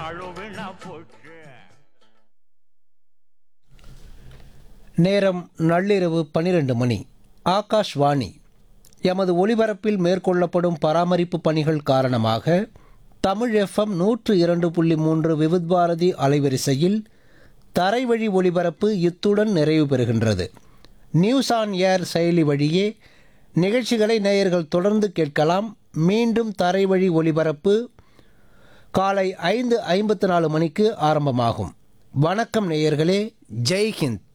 நாளும் வீணா போச்சு நேரம் நள்ளிரவு பன்னிரண்டு மணி ஆகாஷ்வாணி எமது ஒலிபரப்பில் மேற்கொள்ளப்படும் பராமரிப்பு பணிகள் காரணமாக தமிழ் எஃப்எம் நூற்று இரண்டு புள்ளி மூன்று விவித் பாரதி அலைவரிசையில் தரைவழி ஒலிபரப்பு இத்துடன் நிறைவு பெறுகின்றது நியூஸ் ஆன் ஏர் செயலி வழியே நிகழ்ச்சிகளை நேயர்கள் தொடர்ந்து கேட்கலாம் மீண்டும் தரைவழி ஒலிபரப்பு காலை ஐந்து ஐம்பத்து நாலு மணிக்கு ஆரம்பமாகும் வணக்கம் நேயர்களே ஜெய் ஹிந்த்